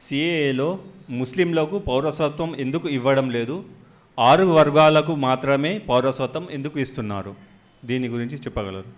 సిఏఏలో ముస్లింలకు పౌరసత్వం ఎందుకు ఇవ్వడం లేదు ఆరు వర్గాలకు మాత్రమే పౌరసత్వం ఎందుకు ఇస్తున్నారు దీని గురించి చెప్పగలరు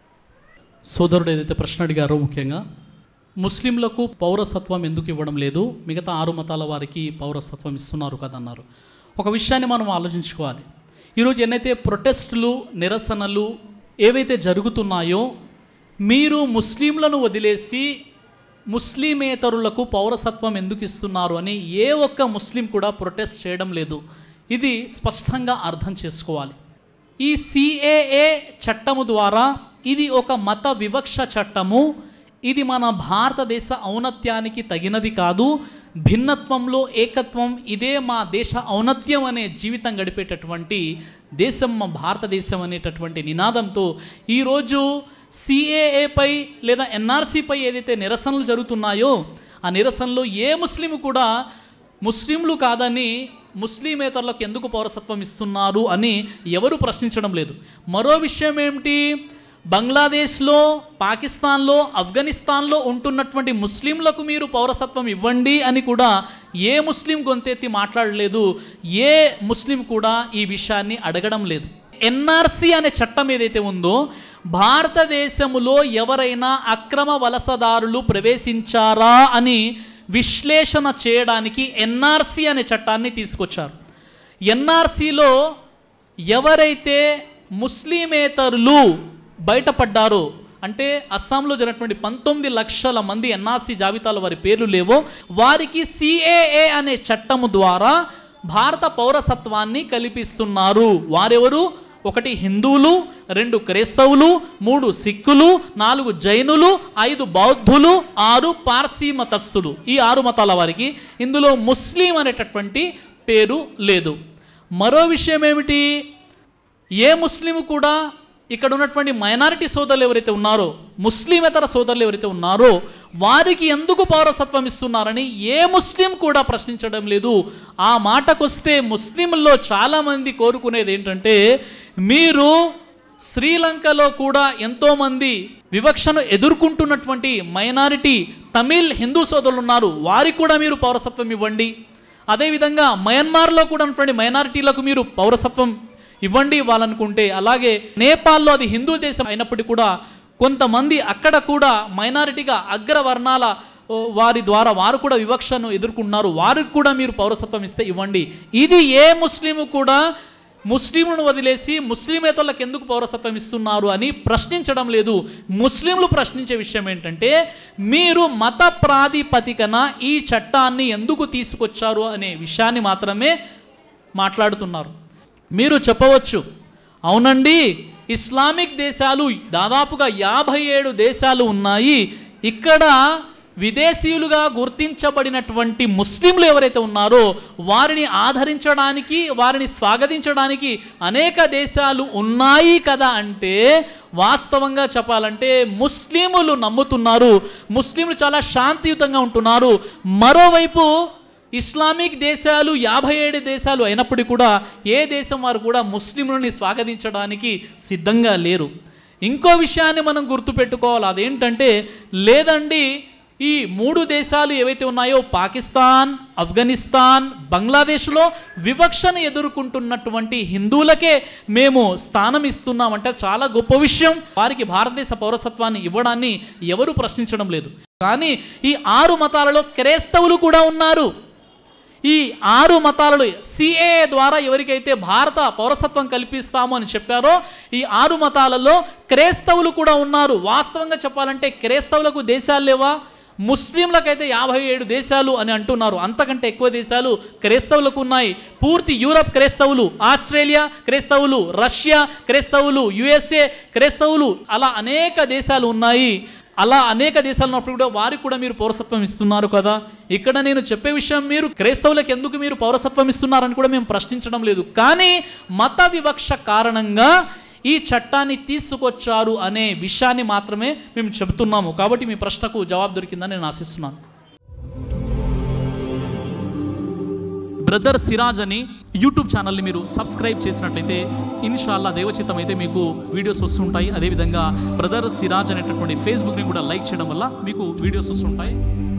సోదరుడు ఏదైతే ప్రశ్న అడిగారో ముఖ్యంగా ముస్లింలకు పౌరసత్వం ఎందుకు ఇవ్వడం లేదు మిగతా ఆరు మతాల వారికి పౌరసత్వం ఇస్తున్నారు కదన్నారు ఒక విషయాన్ని మనం ఆలోచించుకోవాలి ఈరోజు ఎన్నైతే ప్రొటెస్టులు నిరసనలు ఏవైతే జరుగుతున్నాయో మీరు ముస్లింలను వదిలేసి ముస్లిమేతరులకు పౌరసత్వం ఎందుకు ఇస్తున్నారు అని ఏ ఒక్క ముస్లిం కూడా ప్రొటెస్ట్ చేయడం లేదు ఇది స్పష్టంగా అర్థం చేసుకోవాలి ఈ సిఏఏ చట్టము ద్వారా ఇది ఒక మత వివక్ష చట్టము ఇది మన భారతదేశ ఔన్నత్యానికి తగినది కాదు భిన్నత్వంలో ఏకత్వం ఇదే మా దేశ ఔన్నత్యం అనే జీవితం గడిపేటటువంటి దేశం మా భారతదేశం అనేటటువంటి నినాదంతో ఈరోజు సిఏఏపై లేదా ఎన్ఆర్సీపై ఏదైతే నిరసనలు జరుగుతున్నాయో ఆ నిరసనలో ఏ ముస్లిం కూడా ముస్లింలు కాదని ముస్లిమేతరులకు ఎందుకు పౌరసత్వం ఇస్తున్నారు అని ఎవరు ప్రశ్నించడం లేదు మరో విషయం ఏమిటి బంగ్లాదేశ్లో పాకిస్తాన్లో ఆఫ్ఘనిస్తాన్లో ఉంటున్నటువంటి ముస్లింలకు మీరు పౌరసత్వం ఇవ్వండి అని కూడా ఏ ముస్లిం గొంతెత్తి మాట్లాడలేదు ఏ ముస్లిం కూడా ఈ విషయాన్ని అడగడం లేదు ఎన్ఆర్సి అనే చట్టం ఏదైతే ఉందో భారతదేశములో ఎవరైనా అక్రమ వలసదారులు ప్రవేశించారా అని విశ్లేషణ చేయడానికి ఎన్ఆర్సి అనే చట్టాన్ని తీసుకొచ్చారు ఎన్ఆర్సిలో ఎవరైతే ముస్లిమేతరులు బయటపడ్డారో అంటే అస్సాంలో జరిగినటువంటి పంతొమ్మిది లక్షల మంది ఎన్ఆర్సీ జాబితాలో వారి పేర్లు లేవో వారికి సిఏఏ అనే చట్టము ద్వారా భారత పౌరసత్వాన్ని కల్పిస్తున్నారు వారెవరు ఒకటి హిందువులు రెండు క్రైస్తవులు మూడు సిక్కులు నాలుగు జైనులు ఐదు బౌద్ధులు ఆరు పార్సీ మతస్థులు ఈ ఆరు మతాల వారికి ఇందులో ముస్లిం అనేటటువంటి పేరు లేదు మరో విషయం ఏమిటి ఏ ముస్లిం కూడా ఇక్కడ ఉన్నటువంటి మైనారిటీ సోదరులు ఎవరైతే ఉన్నారో ముస్లిమేతర సోదరులు ఎవరైతే ఉన్నారో వారికి ఎందుకు పౌరసత్వం ఇస్తున్నారని ఏ ముస్లిం కూడా ప్రశ్నించడం లేదు ఆ మాటకొస్తే ముస్లింల్లో చాలామంది కోరుకునేది ఏంటంటే మీరు శ్రీలంకలో కూడా ఎంతోమంది వివక్షను ఎదుర్కొంటున్నటువంటి మైనారిటీ తమిళ్ హిందూ సోదరులు ఉన్నారు వారికి కూడా మీరు పౌరసత్వం ఇవ్వండి అదేవిధంగా మయన్మార్లో కూడా ఉన్నటువంటి మైనారిటీలకు మీరు పౌరసత్వం ఇవ్వండి వాళ్ళనుకుంటే అలాగే నేపాల్లో అది హిందూ దేశం అయినప్పటికీ కూడా కొంతమంది అక్కడ కూడా మైనారిటీగా అగ్రవర్ణాల ఓ, వారి ద్వారా వారు కూడా వివక్షను ఎదుర్కొన్నారు వారికి కూడా మీరు పౌరసత్వం ఇస్తే ఇవ్వండి ఇది ఏ ముస్లిము కూడా ముస్లింలను వదిలేసి ముస్లిమేతరులకు ఎందుకు పౌరసత్వం ఇస్తున్నారు అని ప్రశ్నించడం లేదు ముస్లింలు ప్రశ్నించే విషయం ఏంటంటే మీరు మత ప్రాతిపదికన ఈ చట్టాన్ని ఎందుకు తీసుకొచ్చారు అనే విషయాన్ని మాత్రమే మాట్లాడుతున్నారు మీరు చెప్పవచ్చు అవునండి ఇస్లామిక్ దేశాలు దాదాపుగా యాభై ఏడు దేశాలు ఉన్నాయి ఇక్కడ విదేశీయులుగా గుర్తించబడినటువంటి ముస్లింలు ఎవరైతే ఉన్నారో వారిని ఆదరించడానికి వారిని స్వాగతించడానికి అనేక దేశాలు ఉన్నాయి కదా అంటే వాస్తవంగా చెప్పాలంటే ముస్లిములు నమ్ముతున్నారు ముస్లింలు చాలా శాంతియుతంగా ఉంటున్నారు మరోవైపు ఇస్లామిక్ దేశాలు యాభై ఏడు దేశాలు అయినప్పటికీ కూడా ఏ దేశం వారు కూడా ముస్లింలని స్వాగతించడానికి సిద్ధంగా లేరు ఇంకో విషయాన్ని మనం గుర్తుపెట్టుకోవాలి అదేంటంటే లేదండి ఈ మూడు దేశాలు ఏవైతే ఉన్నాయో పాకిస్తాన్ ఆఫ్ఘనిస్తాన్ బంగ్లాదేశ్లో వివక్షను ఎదుర్కొంటున్నటువంటి హిందువులకే మేము స్థానం ఇస్తున్నామంటే చాలా గొప్ప విషయం వారికి భారతదేశ పౌరసత్వాన్ని ఇవ్వడాన్ని ఎవరు ప్రశ్నించడం లేదు కానీ ఈ ఆరు మతాలలో క్రైస్తవులు కూడా ఉన్నారు ఈ ఆరు మతాలలో సిఏ ద్వారా ఎవరికైతే భారత పౌరసత్వం కల్పిస్తాము అని చెప్పారో ఈ ఆరు మతాలలో క్రైస్తవులు కూడా ఉన్నారు వాస్తవంగా చెప్పాలంటే క్రైస్తవులకు దేశాలు లేవా ముస్లింలకైతే యాభై ఏడు దేశాలు అని అంటున్నారు అంతకంటే ఎక్కువ దేశాలు క్రైస్తవులకు ఉన్నాయి పూర్తి యూరప్ క్రైస్తవులు ఆస్ట్రేలియా క్రైస్తవులు రష్యా క్రైస్తవులు యుఎస్ఏ క్రైస్తవులు అలా అనేక దేశాలు ఉన్నాయి అలా అనేక దేశాలు ఉన్నప్పుడు కూడా వారికి కూడా మీరు పౌరసత్వం ఇస్తున్నారు కదా ఇక్కడ నేను చెప్పే విషయం మీరు క్రైస్తవులకు ఎందుకు మీరు పౌరసత్వం ఇస్తున్నారని కూడా మేము ప్రశ్నించడం లేదు కానీ మత వివక్ష కారణంగా ఈ చట్టాన్ని తీసుకొచ్చారు అనే విషయాన్ని మాత్రమే మేము చెబుతున్నాము కాబట్టి మీ ప్రశ్నకు జవాబు దొరికిందని నేను ఆశిస్తున్నాను బ్రదర్ సిరాజ్ అని యూట్యూబ్ ఛానల్ని మీరు సబ్స్క్రైబ్ చేసినట్లయితే ఇన్షాల్లా దేవచిత్తం అయితే మీకు వీడియోస్ వస్తుంటాయి అదేవిధంగా బ్రదర్ సిరాజ్ అనేటటువంటి ఫేస్బుక్ని కూడా లైక్ చేయడం వల్ల మీకు వీడియోస్ వస్తుంటాయి